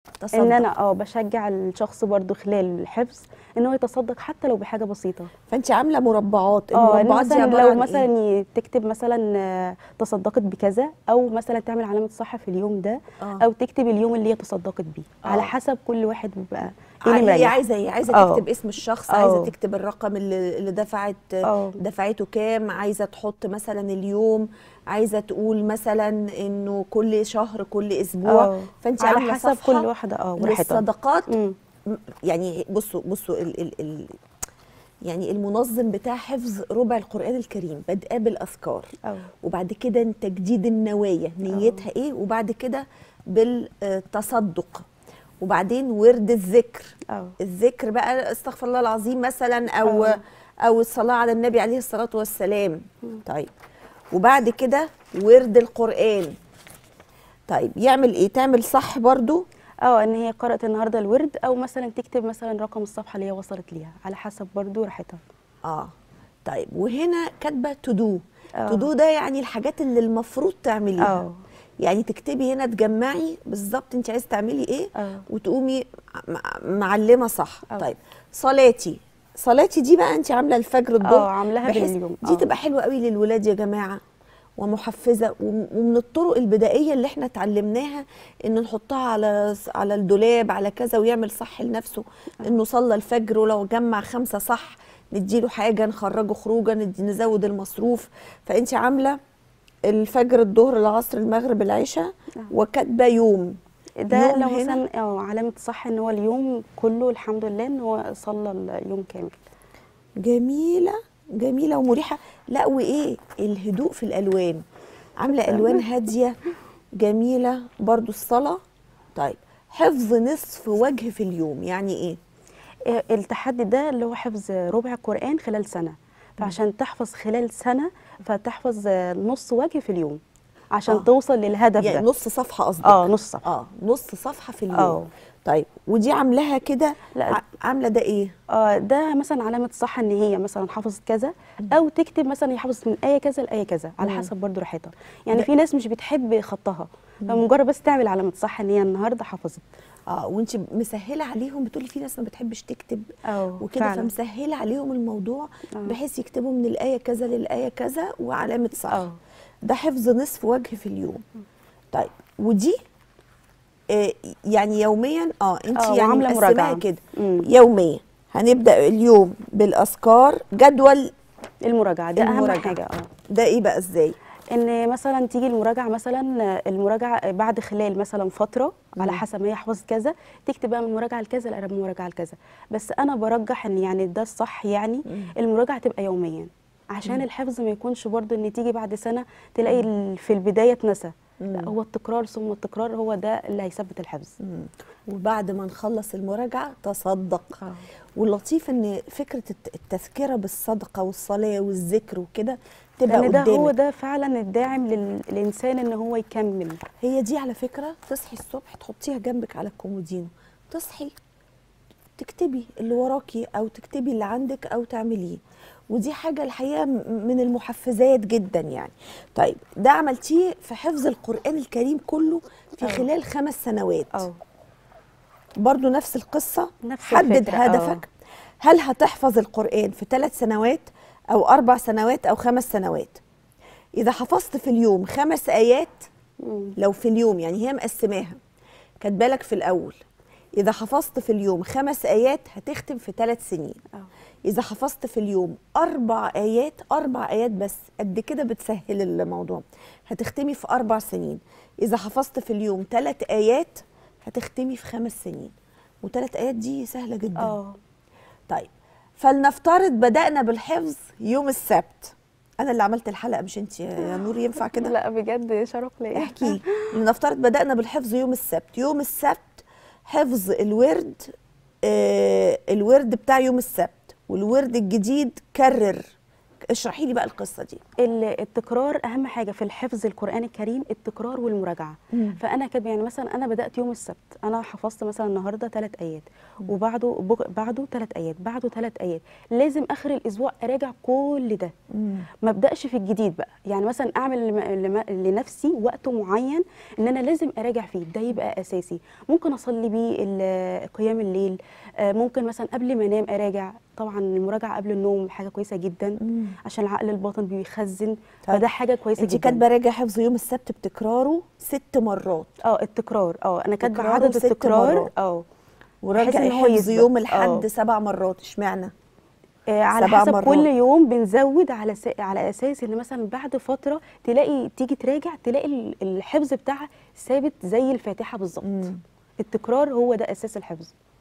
تصدق ان انا اه بشجع الشخص برضو خلال الحفظ ان هو يتصدق حتى لو بحاجه بسيطه فانت عامله مربعات اه إن المربعات دي مثلا عباره لو عن مثلا إيه؟ ي- تكتب مثلا آه، تصدقت بكذا او مثلا تعمل علامه صح في اليوم ده آه. او تكتب اليوم اللي هي تصدقت بيه آه. على حسب كل واحد بيبقى ايه اللي هي مريحه عايزه ايه عايزه آه. تكتب اسم الشخص آه. عايزه تكتب الرقم اللي, اللي دفعت آه. دفعته كام عايزه تحط مثلا اليوم عايزه تقول مثلا انه كل شهر كل اسبوع آه. فانت على عامله حسب صفحة كل واحده اه وراحتها للصدقات مم. م- يعني بصوا بصوا ال ال ال يعني المنظم بتاع حفظ ربع القرآن الكريم بادئه بالأذكار اه وبعد كده تجديد النوايا نيتها ايه وبعد كده بالتصدق وبعدين ورد الذكر اه الذكر بقى استغفر الله العظيم مثلا او آه. او الصلاه على النبي عليه الصلاه والسلام طيب وبعد كده ورد القران طيب يعمل ايه تعمل صح برضو اه ان هي قرأت النهارده الورد او مثلا تكتب مثلا رقم الصفحه اللي هي وصلت ليها على حسب برضو راحتها اه طيب وهنا كاتبه تو دو آه. تو دو ده يعني الحاجات اللي المفروض تعمليها اه يعني تكتبي هنا تجمعي بالظبط انت عايزه تعملي ايه اه وتقومي مع- معلمه صح أه. طيب صلاتي صلاتي دي بقى انت عامله الفجر الظهر اه عاملاها بحيث باليوم دي آه. تبقى حلوه قوي للولاد يا جماعه ومحفزه وم- ومن الطرق البدائيه اللي احنا اتعلمناها ان نحطها على على الدولاب على كذا ويعمل صح لنفسه انه صلى الفجر ولو جمع خمسه صح نديله حاجه نخرجه خروجه ندي نزود المصروف فانت عامله الفجر الظهر العصر المغرب العشاء نعم. وكاتبه يوم ده يوم لو هنا. مثلا اه علامه صح ان هو اليوم كله الحمد لله ان هو صلى اليوم كامل جميله جميله ومريحه لا وايه الهدوء في الالوان عامله الوان هاديه جميله برضو الصلاه طيب حفظ نصف وجه في اليوم يعني ايه آه، التحدي ده اللي هو حفظ ربع قرآن خلال سنة فعشان تحفظ خلال سنة فتحفظ آه، نص وجه في اليوم عشان آه. توصل للهدف يعني ده نص صفحه قصدك اه نص صفحة اه نص صفحه في اليوم آه. طيب ودي عاملاها كده لا. ع- عامله ده ايه اه ده مثلا علامة صح ان هي مثلا حفظت كذا او تكتب مثلا هي حفظت من آية كذا لآية كذا على مم. حسب برضو راحتها يعني ده- في ناس مش بتحب خطها فمجرد بس تعمل علامة صح ان هي النهارده حفظت اه وانت مسهله عليهم بتقولي في ناس ما بتحبش تكتب اه وكده فعلا. فمسهله عليهم الموضوع آه. بحيث يكتبوا من الايه كذا للايه كذا وعلامه صح اه ده حفظ نصف وجه في اليوم طيب ودي آه يعني يوميا اه انت آه، يعني وعاملة مقسماها مراجعة. كده مم. يوميا هنبدا اليوم بالاذكار جدول المراجعة ده اهم المراجعة. حاجة اه ده ايه بقى ازاي ان مثلا تيجي المراجعه مثلا المراجعه بعد خلال مثلا فتره على حسب ما هي حفظت كذا تكتب بقى من المراجعه لكذا لا من المراجعه لكذا بس انا برجح ان يعني ده الصح يعني المراجعه تبقى يوميا عشان الحفظ ما يكونش برضه ان تيجي بعد سنه تلاقي ال- في البدايه اتنسى لا هو التكرار ثم التكرار هو ده اللي هيثبت الحفظ مم. وبعد ما نخلص المراجعه تصدق آه. واللطيف ان فكره الت- التذكره بالصدقه والصلاه والذكر وكده تبقى لان ده هو قدامك ده فعلا الداعم لل- للانسان ان هو يكمل هي دي على فكرة تصحي الصبح تحطيها جنبك على الكومودينو تصحي تكتبي اللي وراكي او تكتبي اللي عندك او تعمليه ودي حاجة الحقيقة م- من المحفزات جدا يعني طيب ده عملتيه في حفظ القرآن الكريم كله في أه. خلال خمس سنوات اه برضو نفس القصة نفس حدد الفكرة، آه. هدفك هل هتحفظ القرآن في ثلاث سنوات أو أربع سنوات أو خمس سنوات إذا حفظت في اليوم خمس آيات مم. لو في اليوم يعني هي مقسماها كاتبه لك في الأول إذا حفظت في اليوم خمس آيات هتختم في ثلاث سنين اه إذا حفظت في اليوم أربع آيات أربع آيات بس قد كده بتسهل الموضوع هتختمي في أربع سنين إذا حفظت في اليوم ثلاث آيات هتختمي في خمس سنين وثلاث آيات دي سهلة جدا اه طيب فلنفترض بدأنا بالحفظ يوم السبت أنا اللي عملت الحلقة مش أنت يا نور ينفع كده لا بجد شرف ليا احكي لنفترض بدأنا بالحفظ يوم السبت يوم السبت حفظ الورد آه الورد بتاع يوم السبت والورد الجديد كرر اشرحي لي بقى القصه دي ال- التكرار اهم حاجه في الحفظ القران الكريم التكرار والمراجعه مم. فانا كده يعني مثلا انا بدات يوم السبت انا حفظت مثلا النهارده ثلاث ايات وبعده بك- بعده ثلاث ايات بعده ثلاث ايات لازم اخر الاسبوع اراجع كل ده ما ابداش في الجديد بقى يعني مثلا اعمل لم- لم- لنفسي وقت معين ان انا لازم اراجع فيه ده يبقى اساسي ممكن اصلي بيه ال- قيام الليل آه، ممكن مثلا قبل ما انام اراجع طبعا المراجعه قبل النوم حاجه كويسه جدا مم. عشان العقل الباطن بيخزن طيب. فده حاجه كويسه انت جدا كاتبه راجع حفظ يوم السبت بتكراره ست مرات اه التكرار اه انا كاتبه تكراره عدد ست التكرار مرات. اه بحيث وراجع إن هو حفظ يثبت. يوم الحد آه. سبع مرات اشمعنى آه، على سبع حسب مرات. كل يوم بنزود على س... على اساس ان مثلا بعد فتره تلاقي تيجي تراجع تلاقي ال- الحفظ بتاعها ثابت زي الفاتحه بالظبط مم. التكرار هو ده اساس الحفظ